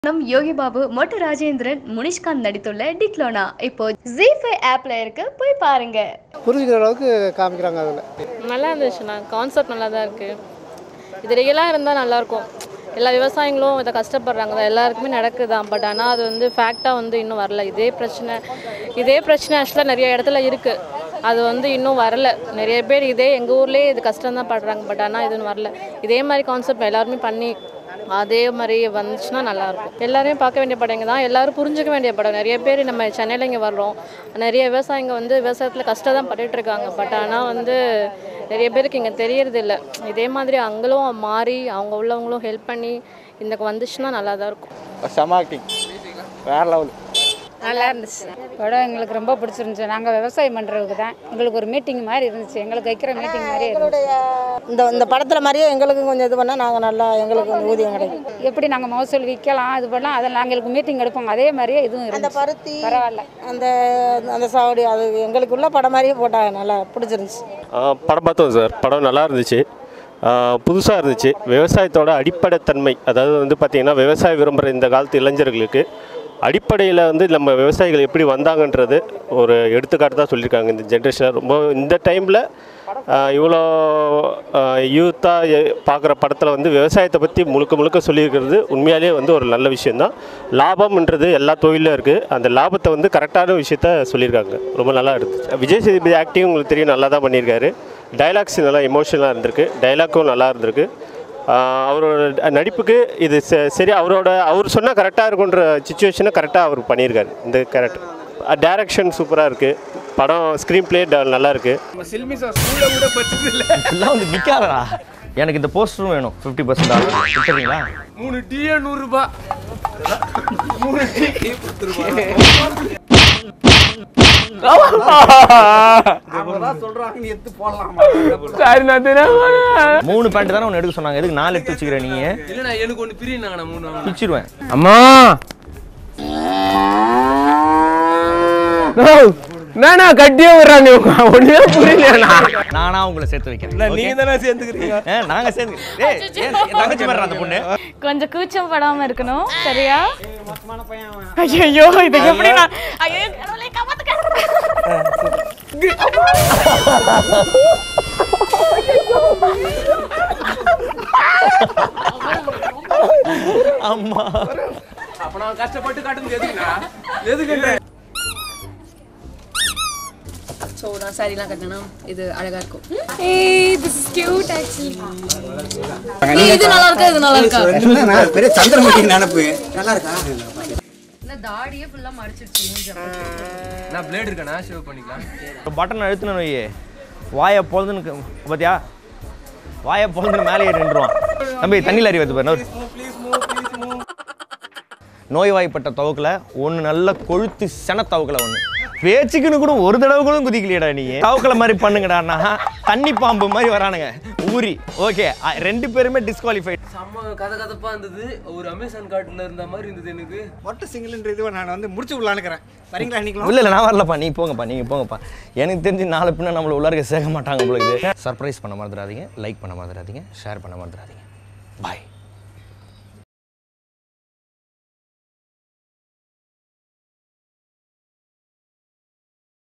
நம் யோகி பாபு மொட்டு ராஜேந்திரன் முனிஷ்காந்த் நடித்துள்ள டிக்லோனா இப்போ ஜி ஃபைவ் ஆப்ல இருக்கு போய் பாருங்க புரிஞ்சுக்கிற அளவுக்கு காமிக்கிறாங்க அதில் நல்லா இருந்துச்சுண்ணா கான்செப்ட் நல்லா தான் இருக்குது இது ரியலாக இருந்தால் நல்லாயிருக்கும் எல்லா விவசாயிகளும் இதை கஷ்டப்படுறாங்க தான் எல்லாருக்குமே நடக்குது தான் பட் ஆனால் அது வந்து ஃபேக்டாக வந்து இன்னும் வரல இதே பிரச்சனை இதே பிரச்சனை ஆக்சுவலாக நிறைய இடத்துல இருக்குது அது வந்து இன்னும் வரல நிறைய பேர் இதே எங்கள் ஊர்லேயே இது கஷ்டம் தான் படுறாங்க பட் ஆனால் இது இன்னும் வரல இதே மாதிரி கான்செப்ட் எல்லாருமே பண்ணி அதே மாதிரி வந்துச்சுன்னா நல்லாயிருக்கும் எல்லாரையும் பார்க்க வேண்டிய படங்க தான் எல்லாரும் புரிஞ்சுக்க வேண்டிய படம் நிறைய பேர் நம்ம சென்னையில் இங்கே வர்றோம் நிறைய விவசாயிங்க வந்து விவசாயத்தில் கஷ்டம் தான் பட்டுட்டு இருக்காங்க பட் ஆனால் வந்து நிறைய பேருக்கு இங்கே தெரியறது இல்லை இதே மாதிரி அங்களும் மாறி அவங்க உள்ளவங்களும் ஹெல்ப் பண்ணி இந்த வந்துச்சுன்னா நல்லா தான் இருக்கும் செம ஆக்டிங் வேற லெவல் நல்லா இருந்துச்சு படம் எங்களுக்கு ரொம்ப பிடிச்சிருந்துச்சு நாங்கள் விவசாயம் பண்ணுறதுக்கு தான் எங்களுக்கு ஒரு மீட்டிங் மாதிரி இருந்துச்சு எங்களுக்கு வைக்கிற மீட்டிங் மாதிரி இருந்துச்சு இந்த இந்த படத்தில் மாதிரியே எங்களுக்கும் கொஞ்சம் இது பண்ணால் நாங்கள் நல்லா எங்களுக்கு கொஞ்சம் ஊதியம் கிடைக்கும் எப்படி நாங்கள் மகசூல் விற்கலாம் இது பண்ணலாம் அதில் நாங்கள் எங்களுக்கு மீட்டிங் எடுப்போம் அதே மாதிரியே இதுவும் அந்த இருந்துச்சு பருத்தி பரவாயில்ல அந்த அந்த சாவடி அது எங்களுக்குள்ள படம் மாதிரியே போட்டாங்க நல்லா பிடிச்சிருந்துச்சு ஆ, படம் பார்த்தோம் சார் படம் நல்லா இருந்துச்சு புதுசாக இருந்துச்சு விவசாயத்தோட அடிப்படைத்தன்மை அதாவது வந்து பார்த்திங்கன்னா விவசாயம் விரும்புகிற இந்த காலத்து இளைஞர்களுக்கு அடிப்படையில் வந்து நம்ம விவசாயிகள் எப்படி வந்தாங்கன்றது ஒரு எடுத்துக்காட்டு தான் சொல்லியிருக்காங்க இந்த ஜென்ரேஷனில் ரொம்ப இந்த டைமில் இவ்வளோ யூத்தாக பார்க்குற படத்தில் வந்து விவசாயத்தை பற்றி முழுக்க முழுக்க சொல்லியிருக்கிறது உண்மையாலேயே வந்து ஒரு நல்ல விஷயந்தான் லாபம்ன்றது எல்லா தொழிலும் இருக்குது அந்த லாபத்தை வந்து கரெக்டான விஷயத்த சொல்லியிருக்காங்க ரொம்ப நல்லா இருந்துச்சு விஜய் சேதுபதி ஆக்டிங் உங்களுக்கு தெரியும் நல்லா தான் பண்ணியிருக்காரு டைலாக்ஸ் நல்லா எமோஷனலாக இருந்திருக்கு டைலாக்கும் நல்லா இருந்திருக்கு ஆஹ் அவரோட நடிப்புக்கு இது ச- சரி அவரோட அவர் சொன்னால் கரெக்டாக இருக்குன்ற சுச்சுவேஷனை கரெக்டாக அவர் பண்ணியிருக்காரு இந்த கேரக்டர் டைரக்ஷன் சூப்பராக இருக்குது படம் ஸ்க்ரீன் ப்ளே நல்லா இருக்குது இப்படிலாம் வந்து நிற்காதடா எனக்கு இந்த போஸ்டரும் வேணும் ஃபிஃப்டி பர்சன்ட் ஆகும் கொடுத்துறீங்களா மூணு டீயே நூறுரூபா மூணு டீ மூணு பேண்ட் தானே ஒன்று எடுக்க சொன்னாங்க எதுக்கு நாலு எடுத்து வச்சுக்கிற நீ இல்லைண்ணா எனக்கு ஒன்று பிரியுனாங்கண்ணா மூணு பிச்சிருவேன் அம்மா நானா கட்டியே விடுறாங்க ஒண்ணுமே புரியலையாண்ணா நானா உங்களை சேர்த்து வைக்கிறேன் நீங்க தானே சேர்ந்துக்கிறீங்க ஏ, நாங்க சேர்ந்து ஏய் ஏன் என் தங்கச்சி மாதிரி அந்த பொண்ணு கொஞ்சம் கூச்சம் படாமல் இருக்கணும் சரியா ஐயோ இது எப்படி நான் ஐயோ கடவுளே, காப்பாத்துக்க. அம்மா அப்ப நான் கஷ்டப்பட்டு காட்டுறது எதுக்குண்ணா எதுக்கு ஸோ நான் சாரிலாம் கட்டினா இது அழகா இருக்கும் இது நல்லா இருக்கா இது நல்லா இருக்கா பெரிய சந்திரமுகி நினப்பு நல்லா இருக்கா இல்ல தாடியே ஃபுல்லா மடிச்சிருச்சு மூஞ்ச நான் பிளேட் இருக்கேண்ணா ஷேவ் பண்ணிக்கலாம் பட்டன் அழுத்தின நோயே வாயை பொழுதுன்னு பார்த்தியா வாயை பொழுதுன்னு மேலே ஏறி நின்றுவான் தம்பி தண்ணியில் அறிவு பாரு நோய்வாய்ப்பட்ட தவக்கில் ஒன்று நல்ல கொழுத்து சென தவக்கில் ஒன்று பேச்சுக்குன்னு கூட ஒரு தடவை கூட குதிக்கலையடா நீ தவக்கலை மாதிரி பண்ணுங்கடாண்ணா தண்ணி பாம்பு மாதிரி வரானுங்க ஊரி ஓகே ரெண்டு பேருமே டிஸ்குவாலிஃபைட் செம்ம கதை கதப்பா இருந்தது ஒரு அமேசான் காட்டுல இருந்த மாதிரி இருந்தது எனக்கு மொட்டை சிங்கிள்ன்ற இதுவை நான் வந்து முடிச்சு விடலான்னுக்கிறேன் வரீங்களா இன்னைக்கு இல்லை இல்லை நான் வரலப்பா நீ போங்கப்பா நீங்கள் போங்கப்பா எனக்கு தெரிஞ்சு நாளை பின்ன நம்மளை உள்ளார்க்க சேர்க்க மாட்டாங்க உங்களுக்கு சர்ப்ரைஸ் பண்ண மறந்துடாதீங்க லைக் பண்ண மறந்துடாதீங்க ஷேர் பண்ண மறந்துடாதீங்க பாய்